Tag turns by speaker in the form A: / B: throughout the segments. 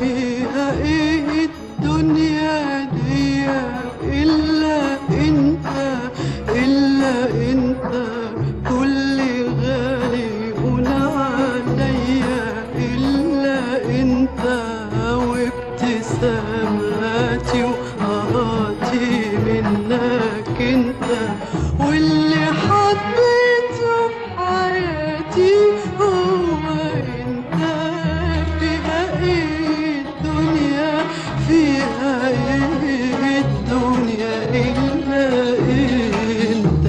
A: فيها ايه الدنيا دي الا انت الا انت كل غالي هنا عليا الا انت وابتساماتي وقهاتي منك انت واللي حبيته في حياتي هو انت فيها ايه الدنيا فيها ايه الدنيا الا انت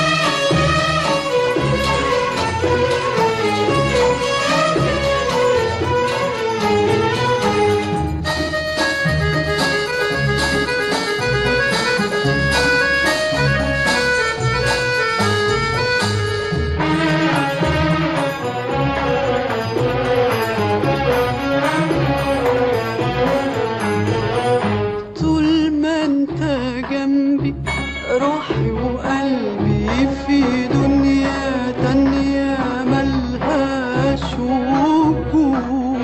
A: طول ما انت جنبي روحي وقلبي في دنيا تانية ملهاش وجود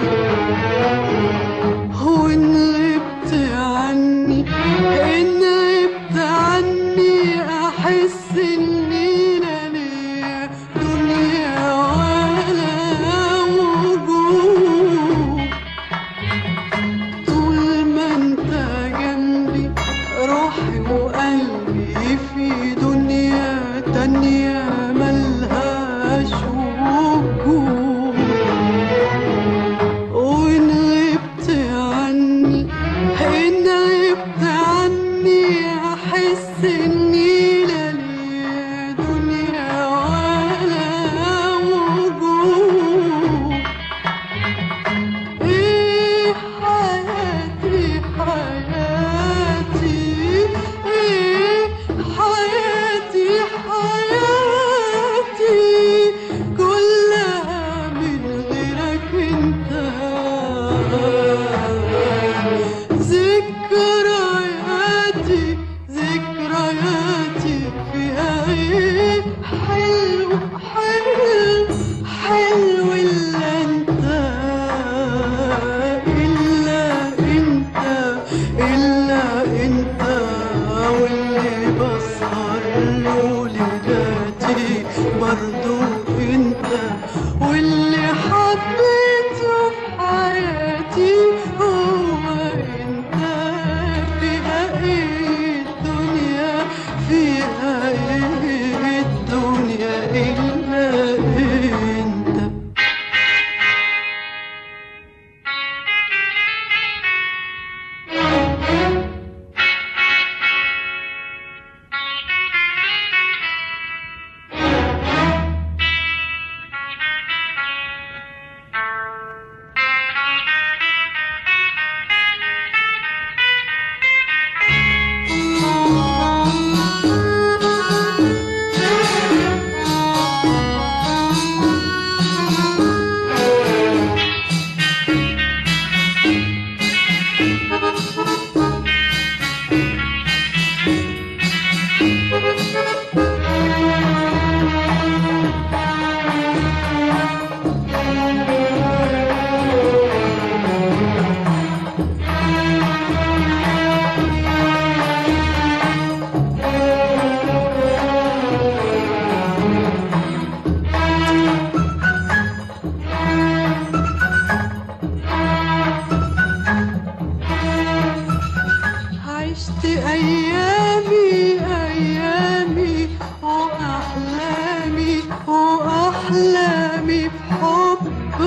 A: هو ان غبت عني ان غبت عني احس اني لا ليا دنيا ولا وجود طول ما انت جنبي روحي وقلبي في دنيا تانية ملهاش وجود وإن غبت عني إن غبت عني أحس إني لا ليا دنيا ولا وجود ايه حياتي حياتي ايه حياتي حياتي كلها من غيرك انت ذكرياتي ذكرياتي فيها ايه حلو حلو حلو الا انت الا انت الا انت واللي بسهر له ليلاتي برضو انت واللي حبيته في حياتي هو انت فيها ايه الدنيا فيها ايه الدنيا الا انت عشت أيامي أيامي وأحلامي وأحلامي بحبك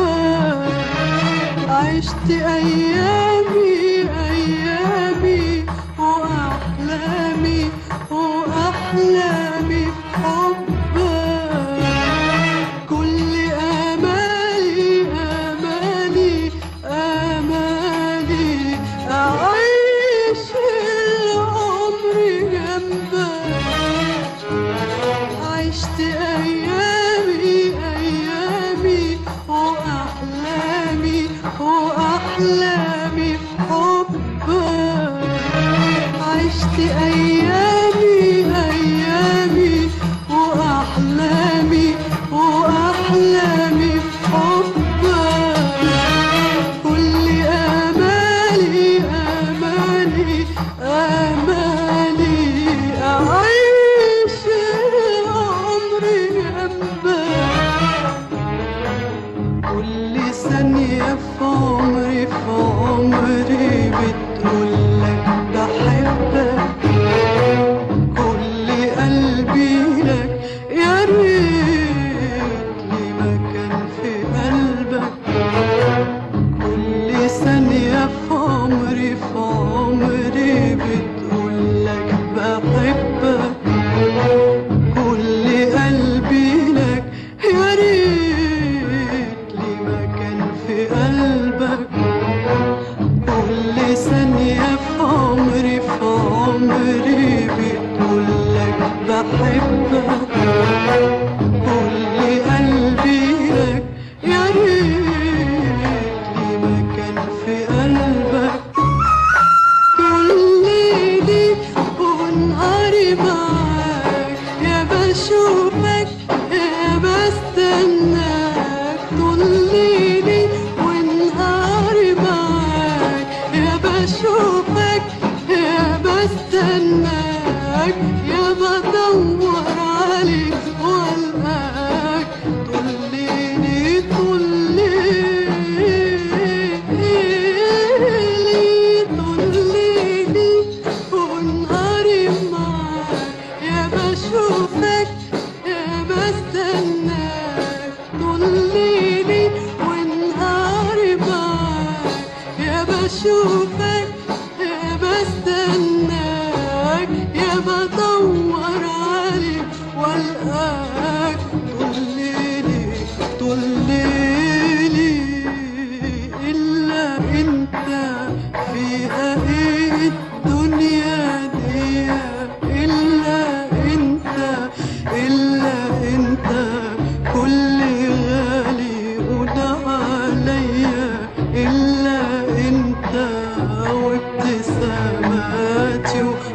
A: عشت أيامي أيامي وأحلامي وأحلامي بحبك كل آمالي آمالي آمالي أعيش العمر جنبك عشت أيامي أيامي وأحلامي وأحلامي بحبك عشت أيامي أيامي وأحلامي وأحلامي بحبك كل أماني في عمري بتقولك بحبك كل قلبي لك يا ريت لي مكان في قلبك كل ثانية في عمري في عمري بتقولك بحبك كل قلبي لك يا ريت لي مكان في قلبك كل ليلي ونهاري معاك يا بشوفك يا بستناك طول ليلي ونهاري معاك يا بشوفك يا بستناك يا بدور عليك والقاك طول ليلي طول ليلي طول ليلي ونهاري معاك يا بشوفك يا بستناك طول ليلي ونهاري معاك يا بشوفك يا بستناك يا بدور عليك والقاك طول ليلي طول ليلي إلا أنت فيها إيه الدنيا دي إلا أنت إلا أنت كل غالي وده عليا إلا أنت وابتساماتي